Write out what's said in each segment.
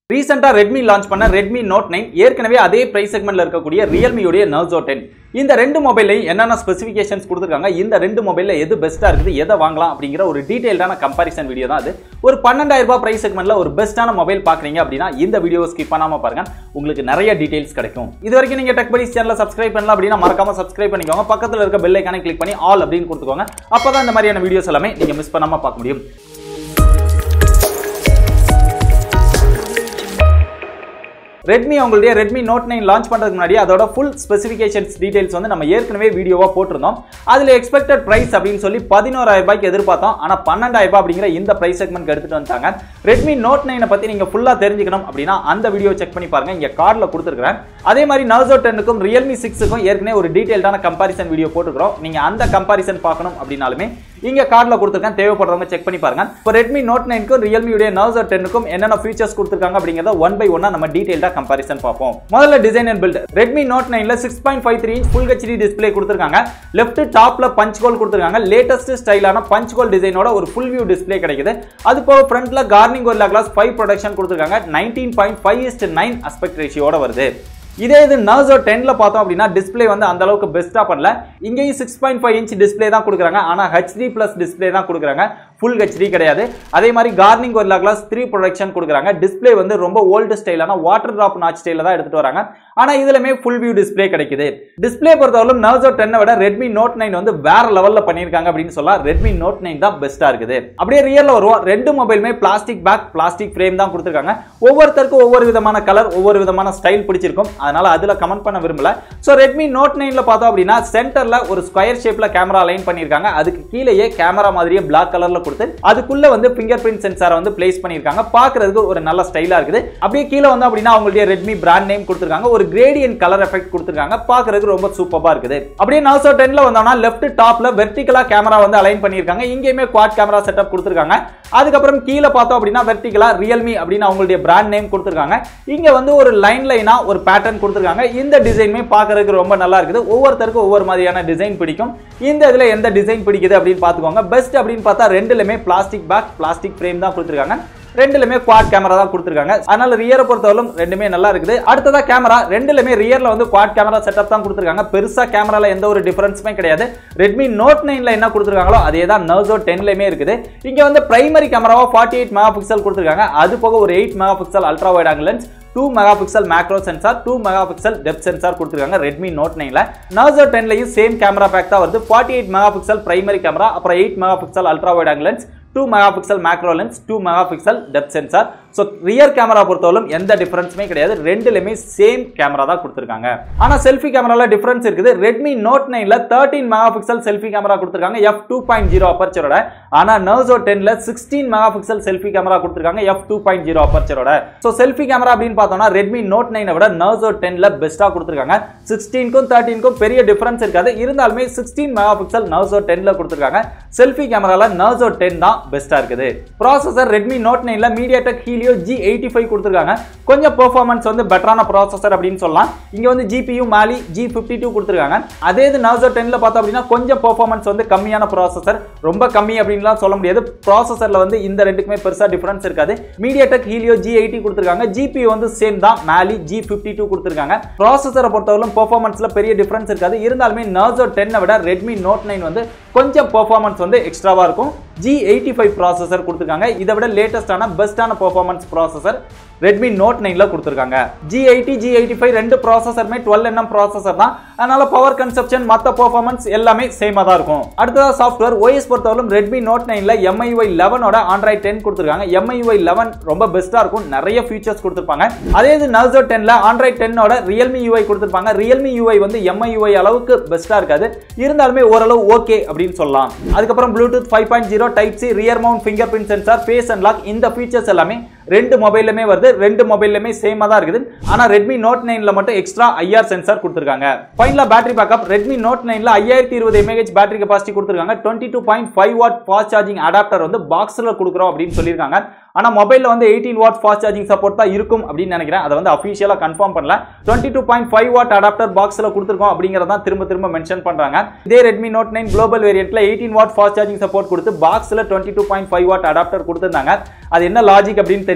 ரீசெண்டா Redmi launch பண்ண Redmi Note nine ஏற்கனவே அதே பிரைஸ் செக்மெண்ட்ல இருக்கக்கூடிய ரியல்மியுடைய நர்சோ டென் இந்த ரெண்டு மொபைலையும் என்னென்ன ஸ்பெசிஃபிகேஷன்ஸ் கொடுத்துருக்காங்க இந்த ரெண்டு மொபைல்ல எது பெஸ்ட்டா இருக்குது எதை வாங்கலாம் அப்படிங்கிற ஒரு டீடைல்டான கம்பாரிசன் வீடியோ தான் அது ஒரு பன்னெண்டாயிரம் ரூபாய் பிரைஸ் செக்மெண்ட்ல ஒரு பெஸ்ட்டான மொபைல் பாக்குறீங்க அப்படின்னா இந்த வீடியோ ஸ்கிப் பண்ணாம பாருங்க உங்களுக்கு நிறைய டீடைல்ஸ் கிடைக்கும் இது வரைக்கும் நீங்க டெக் படிஸ் சேனலை சப்ஸ்கிரைப் பண்ணலாம் அப்படின்னா மறக்காம சப்ஸ்கிரைப் பண்ணிக்கோங்க பக்கத்துல இருக்க பெல் ஐக்கானை கிளிக் பண்ணி ஆல் அப்படின்னு கொடுத்துக்கோங்க அப்பதான் இந்த மாதிரியான வீடியோஸ் எல்லாமே நீங்க மிஸ் பண்ணாம பார்க்க முடியும் ரெட்மி அவங்களுடைய ரெட்மி நோட் நைன் லான்ச் பண்ணுறதுக்கு முன்னாடி அதோட ஃபுல் ஸ்பெசிஃபிகேஷன்ஸ் டீடைல்ஸ் வந்து நம்ம ஏற்கனவே வீடியோவாக போட்டிருந்தோம் அதில் எக்ஸ்பெக்டட் ப்ரைஸ் அப்படின்னு சொல்லி பதினோராயிரம் ரூபாய்க்கு எதிர்பார்த்தோம் ஆனால் பன்னெண்டாயிரம் ரூபாய் அப்படிங்கிற இந்த ப்ரைஸ் செக்மெண்ட் எடுத்துட்டு வந்தாங்க ரெட்மி நோட் நைனை பற்றி நீங்கள் ஃபுல்லாக தெரிஞ்சுக்கணும் அப்படின்னா அந்த வீடியோ செக் பண்ணி பாருங்க இங்கே கார்டில் கொடுத்துருக்கேன் அதே மாதிரி நர்சோ டென்னுக்கும் ரியல்மி சிக்ஸுக்கும் ஏற்கனவே ஒரு டீடைல்டான கம்பாரிசன் வீடியோ போட்டுக்கிறோம் நீங்கள் அந்த கம்பாரிசன் பார்க்கணும் அப்படின்னாலுமே இங்க கார்டுல கொடுத்துருக்கேன் தேவைப்படுறவங்க செக் பண்ணி பாருங்க இப்போ ரெட்மி நோட் நைனுக்கும் ரியல்மியுடைய நர்சோ டென்னுக்கும் என்னென்ன ஃபீச்சர்ஸ் கொடுத்துருக்காங்க அப்படிங்கிறத ஒன் பை ஒன்னா நம்ம டீடைல்டா கம்பாரிசன் பார்ப்போம் முதல்ல design and build Redmi Note நைன்ல six point five three inch full HD display கொடுத்துருக்காங்க லெஃப்ட் டாப்ல பஞ்ச் கோல் கொடுத்துருக்காங்க லேட்டஸ்ட் ஸ்டைலான பஞ்ச் கோல் டிசைனோட ஒரு ஃபுல் வியூ டிஸ்பிளே கிடைக்குது அது போக ஃப்ரண்ட்ல கார்னிங் ஒரு கிளாஸ் ஃபைவ் ப்ரொடக்ஷன் கொடுத்துருக்காங்க nineteen point five is to nine aspect ரேஷியோட வருது இதே இது நர்சோ டென்ல பார்த்தோம் அப்படின்னா டிஸ்பிளே வந்து அந்த அளவுக்கு பெஸ்டா பண்ணல இங்கேயும் six point five inch display தான் கொடுக்குறாங்க ஆனா ஹெச்டி பிளஸ் டிஸ்பிளே தான் கொடுக்குறாங்க ஃபுல் ஹெச்டி கிடையாது அதே மாதிரி கார்னிங் ஒரு கிளாஸ் த்ரீ ப்ரொடக்ஷன் கொடுக்குறாங்க டிஸ்பிளே வந்து ரொம்ப ஓல்டு ஸ்டைலான வாட்டர் டிராப் நாச் ஸ்டைல தான் எடுத்துட்டு வராங்க ஆனா இதுலமே ஃபுல் வியூ டிஸ்பிளே கிடைக்குது டிஸ்பிளே பொறுத்தவரைக்கும் நர்சோ டென்னை விட ரெட்மி நோட் நைன் வந்து வேற லெவல்ல பண்ணியிருக்காங்க அப்படின்னு சொல்லலாம் ரெட்மி நோட் நைன் தான் பெஸ்டா இருக்குது அப்படியே ரியல்ல வருவோம் ரெண்டு மொபைலுமே பிளாஸ்டிக் பேக் பிளாஸ்டிக் ஃப்ரேம் தான் கொடுத்துருக்காங்க ஒவ்வொருத்தருக்கும் ஒவ்வொரு விதமான கலர் ஒவ்வொரு விதமான ஸ்டைல் பிடிச்சிருக்கும் அதனால அதுல கமெண்ட் பண்ண விரும்பல ஸோ ரெட்மி நோட் நைன்ல பார்த்தோம் அப்படின்னா சென்டர்ல ஒரு ஸ்கொயர் ஷேப்ல கேமரா லைன் பண்ணியிருக்காங்க அதுக்கு கீழேயே கேமரா மாதிரியே பிளாக் கலர்ல கொடுத்து அதுக்குள்ள வந்து ஃபிங்கர் பிரிண்ட் சென்சாரை வந்து பிளேஸ் பண்ணியிருக்காங்க பார்க்கறதுக்கு ஒரு நல்ல ஸ்டைலா இருக்குது அப்படியே கீழே வந்து அப்படின்னா அவங்களுடைய ரெட்மி பிராண்ட் நேம் கொடுத்துருக்காங்க ஒரு கிரேடியன் கலர் எஃபெக்ட் கொடுத்துருக்காங்க பார்க்கறதுக்கு ரொம்ப சூப்பரா இருக்குது அப்படியே நாசோ டென்ல வந்தோம்னா லெஃப்ட் டாப்ல வெர்டிகலா கேமரா வந்து அலைன் பண்ணியிருக்காங்க இங்கேயுமே குவாட் கேமரா செட்டப் கொடுத்துருக்காங்க அதுக்கப்புறம் கீழே பார்த்தோம் அப்படின்னா வெர்டிகலா ரியல்மி அப்படின்னு அவங்களுடைய பிராண்ட் நேம் கொடுத்துருக்காங்க இங்க வந்து ஒரு லைன் லைனா ஒரு பேட்டர்ன் கொடுத்துருக்காங்க இந்த டிசைனுமே பார்க்கறதுக்கு ரொம்ப நல்லா இருக்குது ஒவ்வொருத்தருக்கும் ஒவ்வொரு மாதிரியான டிசைன் பிடிக்கும் இந்த இதுல எந்த டிசைன் பிடிக்குது அப்படின்னு பார்த்துக்கோங்க பெஸ்ட் அப்படின்னு பார்த்தா ரெண்டுலயுமே பிளாஸ்டிக் பேக் பிளாஸ்டிக் ஃப்ரேம் தான் கொடுத்துருக்காங்க ரெண்டுலயுமே குவாட் கேமரா தான் கொடுத்துருக்காங்க அதனால ரியரை பொறுத்தவரைக்கும் ரெண்டுமே நல்லா இருக்குது அடுத்ததா கேமரா ரெண்டுலயுமே ரியர்ல வந்து குவாட் கேமரா செட்டப் தான் கொடுத்துருக்காங்க பெருசா கேமரால எந்த ஒரு டிஃபரன்ஸுமே கிடையாது ரெட்மி நோட் நைன்ல என்ன கொடுத்துருக்காங்களோ அதே தான் நர்சோ டென்லயுமே இருக்குது இங்க வந்து பிரைமரி கேமராவா ஃபார்ட்டி எயிட் மெகா பிக்சல் கொடுத்துருக்காங்க அது போக ஒரு eight megapixel ultra wide angle lens two megapixel macro sensor two megapixel depth sensor கொடுத்துருக்காங்க ரெட்மி நோட் நைன்ல நர்சோ டென்லையும் சேம் கேமரா பேக் தான் வருது forty eight megapixel primary camera அப்புறம் eight megapixel ultra wide angle lens two megapixel macro lens two megapixel depth sensor so rear camera பொறுத்தவரைக்கும் எந்த டிஃபரன்ஸுமே கிடையாது ரெண்டுலையுமே same camera தான் கொடுத்துருக்காங்க ஆனால் selfie கேமரால டிஃபரன்ஸ் இருக்குது ரெட்மி நோட் நைன்ல thirteen megapixel selfie camera கொடுத்துருக்காங்க எஃப் டூ பாயிண்ட் ஜீரோ அப்பர்ச்சரோட ஆனால் நர்சோ டென்ல sixteen megapixel selfie camera கொடுத்துருக்காங்க எஃப் டூ பாயிண்ட் ஜீரோ அப்பர்ச்சரோட ஸோ செல்ஃபி கேமரா அப்படின்னு பார்த்தோம்னா ரெட்மி நோட் நைனை விட நர்சோ டென்ல பெஸ்ட்டாக கொடுத்துருக்காங்க சிக்ஸ்டீனுக்கும் தேர்ட்டீனுக்கும் பெரிய டிஃபரன்ஸ் இருக்காது இருந்தாலுமே சிக்ஸ்டீன் மெகா பிக்சல் நர்சோ டென்ல கொடுத்துருக்காங்க செல்ஃபி கேமரால நர்சோ டென் தான் பெஸ்ட்டாக இருக்குது ப்ராசஸர் ரெட்மி நோட் நைன்ல MediaTek Helio G eighty five கொடுத்துருக்காங்க கொஞ்சம் பெர்ஃபார்மன்ஸ் வந்து பெட்டரான ப்ராசஸர் அப்படின்னு சொல்லலாம் இங்க வந்து GPU Mali G fifty two கொடுத்துருக்காங்க அதே இது நர்சோ டென்ல பார்த்தோம் அப்படின்னா கொஞ்சம் பெர்ஃபார்மன்ஸ் வந்து கம்மியான ப்ராசஸர் ரொம்ப கம்மி அப்படின்லாம் சொல்ல முடியாது ப்ராசஸர்ல வந்து இந்த ரெண்டுக்குமே பெருசா டிஃபரன்ஸ் இருக்காது MediaTek Helio G eighty கொடுத்துருக்காங்க ஜிபி வந்து சேம் தான் மாலி ஜி ஃபிஃப்டி டூ கொடுத்துருக்காங்க ப்ராசஸரை பொறுத்தவரைக்கும் பெர்ஃபார்மன்ஸ்ல பெரிய டிஃபரன்ஸ் இருக்காது இருந்தாலுமே நர்சோ டென்னை விட ரெட்மி நோட் நைன் வந்து கொஞ்சம் பெர்ஃபார்மன்ஸ் வந்து எக்ஸ்ட்ராவா இருக்கும் ஜி எயிட்டி ஃபைவ் ப்ராசஸர் கொடுத்துருக்காங்க இதை விட லேட்டஸ்டான பெஸ்டான பெர்ஃபார்மன்ஸ் ப்ராசஸர் ரெட்மி நோட் நைன்ல கொடுத்துருக்காங்க G eighty G eighty five ரெண்டு ப்ராசஸருமே டுவெல் என்எம் ப்ராசஸர் தான் அதனால பவர் கன்சப்ஷன் மற்ற பெர்ஃபார்மன்ஸ் எல்லாமே சேமா தான் இருக்கும் அடுத்ததா சாஃப்ட்வேர் OS பொறுத்தவரைக்கும் ரெட்மி நோட் நைன்ல எம்ஐஒய் லெவனோட ஆண்ட்ராய்ட் டென் கொடுத்துருக்காங்க எம்ஐஒய் லெவன் ரொம்ப பெஸ்டா இருக்கும் நிறைய ஃபீச்சர்ஸ் கொடுத்துருப்பாங்க அதே இது நர்சோ டென்ல ஆண்ட்ராய்ட் டென்னோட ரியல்மி யூஐ கொடுத்துருப்பாங்க ரியல்மி யூஐ வந்து எம்ஐயூஐ அளவுக்கு பெஸ்டா இருக்காது இருந்தாலுமே ஓரளவு ஓகே அப்படின்னு சொல்லலாம் அதுக்கப்புறம் Bluetooth five point zero type C rear mount fingerprint sensor face and lock இந்த ஃபீச்சர்ஸ் எல்லாமே ரெண்டு மொபைல்லுமே வருது ரெண்டு மொபைல்லுமே சேமா தான் இருக்குது ஆனா ரெட்மி நோட் நைன்ல மட்டும் எக்ஸ்ட்ரா ஐஆர் சென்சார் கொடுத்துருக்காங்க ஃபைனலா பேட்டரி பேக்கப் ரெட்மி நோட் நைன்ல ஐயாயிரத்தி இருபது எம்ஏஹெச் பேட்டரி கெபாசிட்டி கொடுத்துருக்காங்க twenty two point five watt fast charging adapter வந்து பாக்ஸ்ல கொடுக்குறோம் அப்படின்னு சொல்லியிருக்காங்க ஆனா மொபைல்ல வந்து eighteen watt fast charging support தான் இருக்கும் அப்படின்னு நினைக்கிறேன் அதை வந்து அஃபிஷியலா கன்ஃபார்ம் பண்ணல twenty two point five watt adapter பாக்ஸ்ல கொடுத்துருக்கோம் அப்படிங்கறத திரும்ப திரும்ப மென்ஷன் பண்றாங்க இதே ரெட்மி நோட் நைன் குளோபல் வேரியன்ட்ல eighteen watt fast charging support கொடுத்து பாக்ஸ்ல twenty two point five watt adapter கொடுத்திருந்தாங்க அது என்ன லாஜிக் அப்படின்னு தெரியல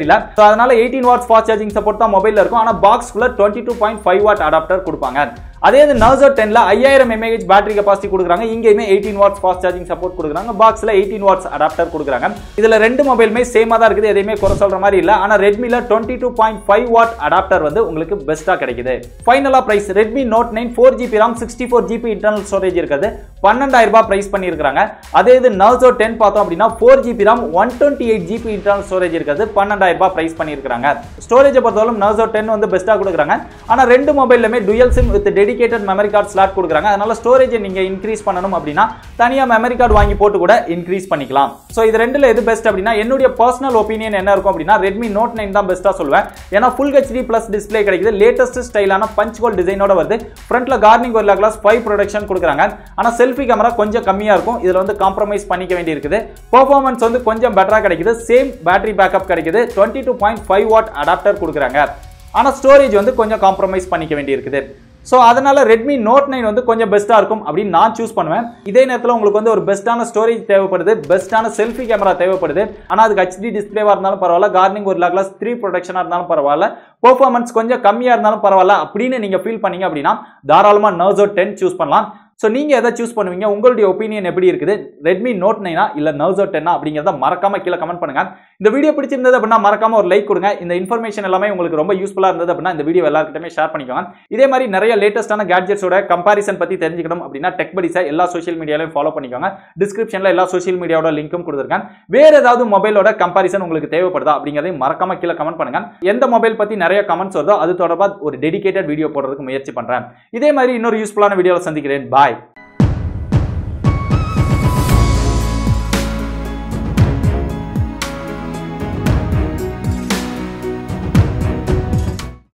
தெரியல ஸோ அதனால eighteen watts fast charging support தான் மொபைலில் இருக்கும் ஆனால் பாக்ஸ்க்குள்ள twenty two point five watt adapter கொடுப்பாங்க அதே இது நர்சோ டென்ல ஐயாயிரம் எம்ஏஹெச் பேட்டரி கெபாசிட்டி கொடுக்குறாங்க இங்கேயுமே eighteen watts fast charging support கொடுக்குறாங்க பாக்ஸ்ல எயிட்டீன் வாட்ஸ் அடாப்டர் கொடுக்குறாங்க இதுல ரெண்டு மொபைலுமே சேமா தான் இருக்குது எதையுமே குறை சொல்ற மாதிரி இல்ல ஆனா ரெட்மில twenty two point five watt adapter வந்து உங்களுக்கு பெஸ்டா கிடைக்குது ஃபைனலா price Redmi Note nine four GB RAM sixty four GB internal storage இருக்குது பன்னெண்டாயிரம் ரூபாய் பிரைஸ் பண்ணியிருக்காங்க அதே இது நர்சோ டென் பார்த்தோம் அப்படின்னா four GB RAM one twenty eight GB internal storage இருக்குது பன்னெண்டாயிரம் ரூபாய் பிரைஸ் பண்ணியிருக்காங்க ஸ்டோரேஜை பொறுத்தவரை நர்சோ டென் வந்து பெஸ்ட்டாக கொடுக்குறாங்க ஆனால் ரெண்டு மொபைலுமே dual SIM with dedicated memory card slot கொடுக்குறாங்க அதனால ஸ்டோரேஜை நீங்கள் இன்க்ரீஸ் பண்ணணும் அப்படின்னா தனியாக மெமரி கார்டு வாங்கி போட்டு கூட இன்க்ரீஸ் பண்ணிக்கலாம் ஸோ இது ரெண்டுல எது பெஸ்ட் அப்படின்னா என்னுடைய பர்சனல் ஒப்பீனியன் என்ன இருக்கும் அப்படின்னா ரெட்மி நோட் நைன் தான் பெஸ்ட்டாக சொல்லுவேன் ஏன்னா ஃபுல் ஹெச்டி ப்ளஸ் டிஸ்பிளே கிடைக்குது லேட்டஸ்ட் ஸ்டைலான பஞ்ச் கோல் டிசைனோட வருது ஃப்ரண்ட்ல கார்னிங் ஒரு கிளாஸ் ஃபைவ் ப்ரொடக்ஷன் கொடுக்குறாங்க ஆனால் செல்ஃபி கேமரா கொஞ்சம் கம்மியாக இருக்கும் இதில் வந்து காம்ப்ரமைஸ் பண்ணிக்க வேண்டி இருக்குது பெர்ஃபார்மன்ஸ் வந்து கொஞ்சம் பெட்டராக கிடைக்குது சேம் பேட்டரி பேக்கப் கிடைக்குது twenty two point five watt adapter கொடுக்குறாங்க ஆனால் ஸ்டோரேஜ் வந்து கொஞ்சம் காம்ப்ரமைஸ் பண்ணிக்க வேண்டி இருக்குது ஸோ அதனால ரெட்மி நோட் நைன் வந்து கொஞ்சம் பெஸ்ட்டாக இருக்கும் அப்படின்னு நான் சூஸ் பண்ணுவேன் இதே நேரத்தில் உங்களுக்கு வந்து ஒரு பெஸ்ட்டான ஸ்டோரேஜ் தேவைப்படுது பெஸ்ட்டான செல்ஃபி கேமரா தேவைப்படுது ஆனால் அதுக்கு ஹெச்டி டிஸ்பிளேவாக இருந்தாலும் பரவாயில்ல கார்னிங் ஒரு கிளாஸ் த்ரீ ப்ரொடக்ஷனாக இருந்தாலும் பரவாயில்ல பெர்ஃபார்மன்ஸ் கொஞ்சம் கம்மியாக இருந்தாலும் பரவாயில்ல அப்படின்னு நீங்கள் ஃபீல் பண்ணீங்க அப்படின்னா தாராளமாக நர்சோ டென் சூஸ் பண்ணலாம் ஸோ நீங்கள் எதை சூஸ் பண்ணுவீங்க உங்களுடைய ஒப்பீனியன் எப்படி இருக்குது ரெட்மி நோட் நைனா இல்லை நர்சோ டென்னா அப்படிங்கிறத மறக்காம கீழே கமெண்ட் பண்ணுங்க இந்த வீடியோ பிடிச்சிருந்தது அப்படின்னா மறக்காம ஒரு லைக் கொடுங்க இந்த இன்ஃபர்மேஷன் எல்லாமே உங்களுக்கு ரொம்ப யூஸ்ஃபுல்லாக இருந்தது அப்படின்னா இந்த வீடியோ எல்லாருக்கிட்டமே ஷேர் பண்ணிக்கோங்க இதே மாதிரி நிறைய லேட்டஸ்டான கேட்ஜெட்ஸோட கம்பாரிசன் பற்றி தெரிஞ்சுக்கணும் அப்படின்னா டெக் படிஸை எல்லா சோஷியல் மீடியாலையும் ஃபாலோ பண்ணிக்கோங்க டிஸ்கிரிப்ஷனில் எல்லா சோஷியல் மீடியாவோட லிங்க்கும் கொடுத்துருக்கேன் வேற ஏதாவது மொபைலோட கம்பாரிசன் உங்களுக்கு தேவைப்படுதா அப்படிங்கிறதையும் மறக்காம கீழே கமெண்ட் பண்ணுங்க எந்த மொபைல் பற்றி நிறைய கமெண்ட்ஸ் வருதோ அது தொடர்பாக ஒரு டெடிகேட்டட் வீடியோ போடுறதுக்கு முயற்சி பண்ணுறேன் இதே மாதிரி இன்னொரு யூஸ்ஃபுல்லான வீடியோவில் சந்திக்கிறேன் பாய்